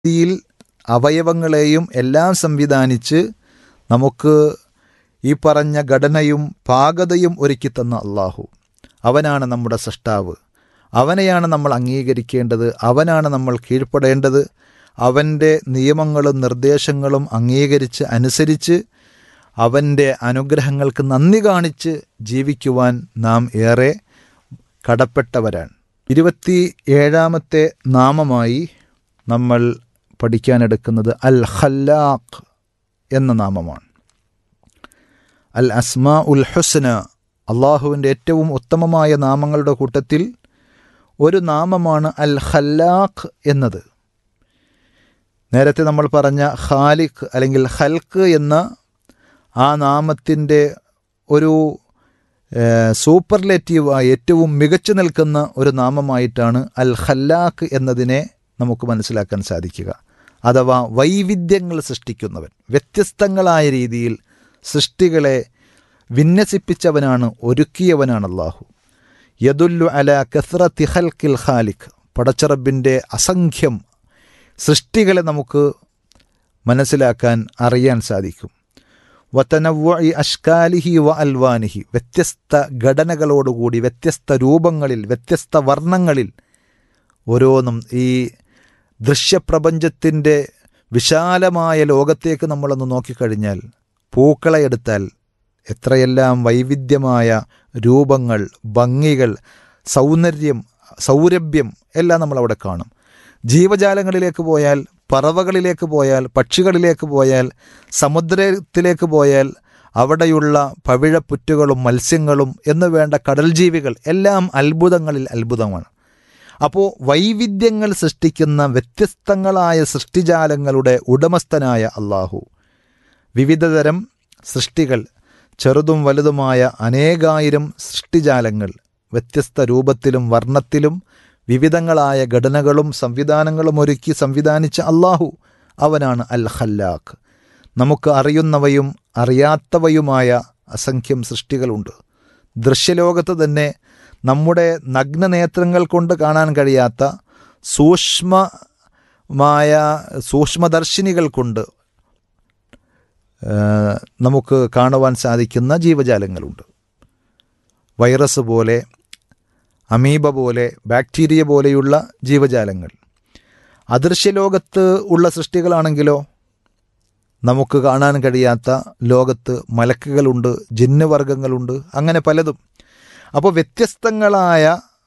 രീതിയിൽ അവയവങ്ങളെയും എല്ലാം സംവിധാനിച്ച് നമുക്ക് ഈ പറഞ്ഞ ഘടനയും പാകതയും ഒരുക്കി തന്ന അള്ളാഹു അവനാണ് നമ്മുടെ സൃഷ്ടാവ് അവനെയാണ് നമ്മൾ അംഗീകരിക്കേണ്ടത് അവനാണ് നമ്മൾ കീഴ്പ്പെടേണ്ടത് അവൻ്റെ നിയമങ്ങളും നിർദ്ദേശങ്ങളും അംഗീകരിച്ച് അനുസരിച്ച് അവൻ്റെ അനുഗ്രഹങ്ങൾക്ക് നന്ദി കാണിച്ച് ജീവിക്കുവാൻ നാം ഏറെ കടപ്പെട്ടവരാണ് ഇരുപത്തി ഏഴാമത്തെ നാമമായി നമ്മൾ പഠിക്കാനെടുക്കുന്നത് അൽ ഖല്ലാഖ് എന്ന നാമമാണ് അൽ അസ്മാ ഉൽ ഹുസ്ന അള്ളാഹുവിൻ്റെ ഏറ്റവും ഉത്തമമായ നാമങ്ങളുടെ കൂട്ടത്തിൽ ഒരു നാമമാണ് അൽ ഖല്ലാഖ് എന്നത് നേരത്തെ നമ്മൾ പറഞ്ഞ ഖാലിഖ് അല്ലെങ്കിൽ ഹൽക്ക് എന്ന ആ നാമത്തിൻ്റെ ഒരു സൂപ്പർലേറ്റീവായി ഏറ്റവും മികച്ചു നിൽക്കുന്ന ഒരു നാമമായിട്ടാണ് അൽ ഖല്ലാഖ് എന്നതിനെ നമുക്ക് മനസ്സിലാക്കാൻ സാധിക്കുക അഥവാ വൈവിധ്യങ്ങൾ സൃഷ്ടിക്കുന്നവൻ വ്യത്യസ്തങ്ങളായ രീതിയിൽ സൃഷ്ടികളെ വിന്യസിപ്പിച്ചവനാണ് ഒരുക്കിയവനാണ് അള്ളാഹു യദുല്ലു അല കസ്രത്തി ഹൽക്കിൽ ഖാലിഖ് പടച്ചറബിൻ്റെ അസംഖ്യം സൃഷ്ടികളെ നമുക്ക് മനസ്സിലാക്കാൻ അറിയാൻ സാധിക്കും വത്തനവ്വി അഷ്കാലിഹി വ അൽവാനിഹി വ്യത്യസ്ത ഘടനകളോടുകൂടി വ്യത്യസ്ത രൂപങ്ങളിൽ വ്യത്യസ്ത വർണ്ണങ്ങളിൽ ഓരോന്നും ഈ ദൃശ്യപ്രപഞ്ചത്തിൻ്റെ വിശാലമായ ലോകത്തേക്ക് നമ്മളൊന്ന് നോക്കിക്കഴിഞ്ഞാൽ പൂക്കളെ എടുത്താൽ എത്രയെല്ലാം വൈവിധ്യമായ രൂപങ്ങൾ ഭംഗികൾ സൗന്ദര്യം സൗരഭ്യം എല്ലാം നമ്മളവിടെ കാണും ജീവജാലങ്ങളിലേക്ക് പോയാൽ പറവകളിലേക്ക് പോയാൽ പക്ഷികളിലേക്ക് പോയാൽ സമുദ്രത്തിലേക്ക് പോയാൽ അവിടെയുള്ള പവിഴപ്പുറ്റുകളും മത്സ്യങ്ങളും എന്ന് വേണ്ട കടൽ ജീവികൾ എല്ലാം അത്ഭുതങ്ങളിൽ അത്ഭുതമാണ് അപ്പോൾ വൈവിധ്യങ്ങൾ സൃഷ്ടിക്കുന്ന വ്യത്യസ്തങ്ങളായ സൃഷ്ടിജാലങ്ങളുടെ ഉടമസ്ഥനായ അള്ളാഹു വിവിധതരം സൃഷ്ടികൾ ചെറുതും വലുതുമായ അനേകായിരം സൃഷ്ടിജാലങ്ങൾ വ്യത്യസ്ത രൂപത്തിലും വർണ്ണത്തിലും വിവിധങ്ങളായ ഘടനകളും സംവിധാനങ്ങളും ഒരുക്കി സംവിധാനിച്ച അള്ളാഹു അവനാണ് അൽ ഖല്ലാഖ് നമുക്ക് അറിയുന്നവയും അറിയാത്തവയുമായ അസംഖ്യം സൃഷ്ടികളുണ്ട് ദൃശ്യലോകത്ത് തന്നെ നമ്മുടെ നഗ്നനേത്രങ്ങൾ കൊണ്ട് കാണാൻ കഴിയാത്ത സൂക്ഷ്മമായ സൂക്ഷ്മദർശിനികൾ കൊണ്ട് നമുക്ക് കാണുവാൻ സാധിക്കുന്ന ജീവജാലങ്ങളുണ്ട് വൈറസ് പോലെ അമീബ പോലെ ബാക്ടീരിയ പോലെയുള്ള ജീവജാലങ്ങൾ അദൃശ്യലോകത്ത് ഉള്ള സൃഷ്ടികളാണെങ്കിലോ നമുക്ക് കാണാൻ കഴിയാത്ത ലോകത്ത് മലക്കുകളുണ്ട് ജിന്നുവർഗങ്ങളുണ്ട് അങ്ങനെ പലതും അപ്പോൾ വ്യത്യസ്തങ്ങളായ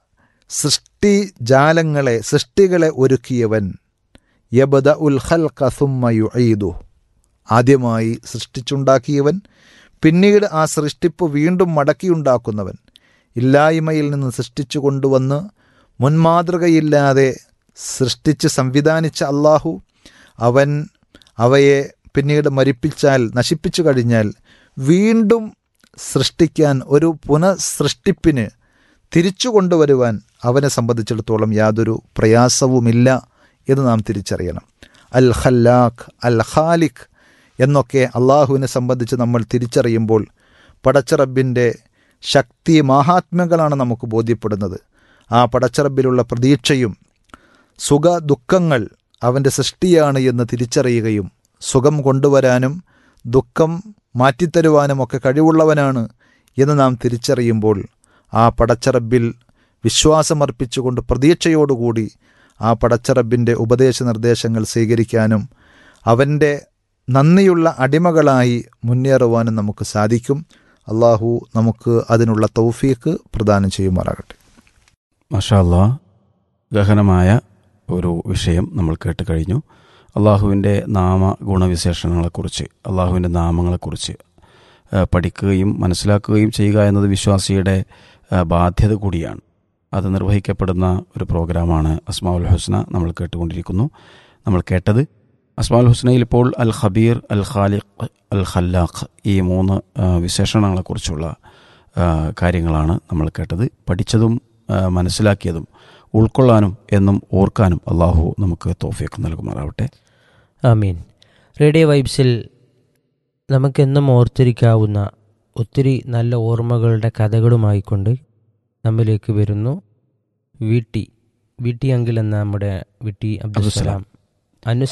സൃഷ്ടിജാലങ്ങളെ സൃഷ്ടികളെ ഒരുക്കിയവൻ യബദ ഉൽ ഖൽ കസുമ്മയുഈദു ആദ്യമായി സൃഷ്ടിച്ചുണ്ടാക്കിയവൻ പിന്നീട് ആ സൃഷ്ടിപ്പ് വീണ്ടും മടക്കിയുണ്ടാക്കുന്നവൻ ഇല്ലായ്മയിൽ നിന്ന് സൃഷ്ടിച്ചു കൊണ്ടുവന്ന് മുൻമാതൃകയില്ലാതെ സൃഷ്ടിച്ച് സംവിധാനിച്ച അള്ളാഹു അവൻ അവയെ പിന്നീട് മരിപ്പിച്ചാൽ നശിപ്പിച്ചു കഴിഞ്ഞാൽ വീണ്ടും സൃഷ്ടിക്കാൻ ഒരു പുനഃസൃഷ്ടിപ്പിന് തിരിച്ചു കൊണ്ടുവരുവാൻ അവനെ സംബന്ധിച്ചിടത്തോളം യാതൊരു പ്രയാസവുമില്ല എന്ന് നാം തിരിച്ചറിയണം അൽ ഖല്ലാഖ് അൽ ഖാലിഖ് എന്നൊക്കെ അള്ളാഹുവിനെ സംബന്ധിച്ച് നമ്മൾ തിരിച്ചറിയുമ്പോൾ പടച്ചറബിൻ്റെ ശക്തി മഹാത്മ്യങ്ങളാണ് നമുക്ക് ബോധ്യപ്പെടുന്നത് ആ പടച്ചറബിലുള്ള പ്രതീക്ഷയും സുഖ ദുഃഖങ്ങൾ അവൻ്റെ സൃഷ്ടിയാണ് എന്ന് തിരിച്ചറിയുകയും സുഖം കൊണ്ടുവരാനും ദുഃഖം മാറ്റിത്തരുവാനും ഒക്കെ കഴിവുള്ളവനാണ് എന്ന് നാം തിരിച്ചറിയുമ്പോൾ ആ പടച്ചറബിൽ വിശ്വാസമർപ്പിച്ചുകൊണ്ട് പ്രതീക്ഷയോടുകൂടി ആ പടച്ചറബിൻ്റെ ഉപദേശ നിർദ്ദേശങ്ങൾ സ്വീകരിക്കാനും അവൻ്റെ നന്ദിയുള്ള അടിമകളായി മുന്നേറുവാനും നമുക്ക് സാധിക്കും അള്ളാഹു നമുക്ക് അതിനുള്ള തൗഫീക്ക് പ്രദാനം ചെയ്യുമാറാകട്ടെ മഷാല്ല ഗഹനമായ ഒരു വിഷയം നമ്മൾ കേട്ട് കഴിഞ്ഞു അള്ളാഹുവിൻ്റെ നാമ ഗുണവിശേഷണങ്ങളെക്കുറിച്ച് അള്ളാഹുവിൻ്റെ നാമങ്ങളെക്കുറിച്ച് പഠിക്കുകയും മനസ്സിലാക്കുകയും ചെയ്യുക എന്നത് വിശ്വാസിയുടെ ബാധ്യത കൂടിയാണ് അത് നിർവഹിക്കപ്പെടുന്ന ഒരു പ്രോഗ്രാമാണ് അസ്മാഉൽ ഹുസ്ന നമ്മൾ കേട്ടുകൊണ്ടിരിക്കുന്നു നമ്മൾ കേട്ടത് അസ്മാഉൽ ഹുസ്നയിൽ ഇപ്പോൾ അൽ ഖബീർ അൽ ഖാലിഖ് അൽ ഖല്ലാഖ് ഈ മൂന്ന് വിശേഷണങ്ങളെക്കുറിച്ചുള്ള കാര്യങ്ങളാണ് നമ്മൾ കേട്ടത് പഠിച്ചതും മനസ്സിലാക്കിയതും ഉൾക്കൊള്ളാനും എന്നും ഓർക്കാനും അള്ളാഹു നമുക്ക് തോഫിയൊക്കെ നൽകുമാറാവട്ടെ ആമീൻ റേഡിയോ വൈബ്സിൽ നമുക്കെന്നും ഓർത്തിരിക്കാവുന്ന ഒത്തിരി നല്ല ഓർമ്മകളുടെ കഥകളുമായിക്കൊണ്ട് നമ്മിലേക്ക് വരുന്നു വീട്ടി വീട്ടി അങ്കിൾ എന്ന നമ്മുടെ വീട്ടി അബ്ദുസലാം അനു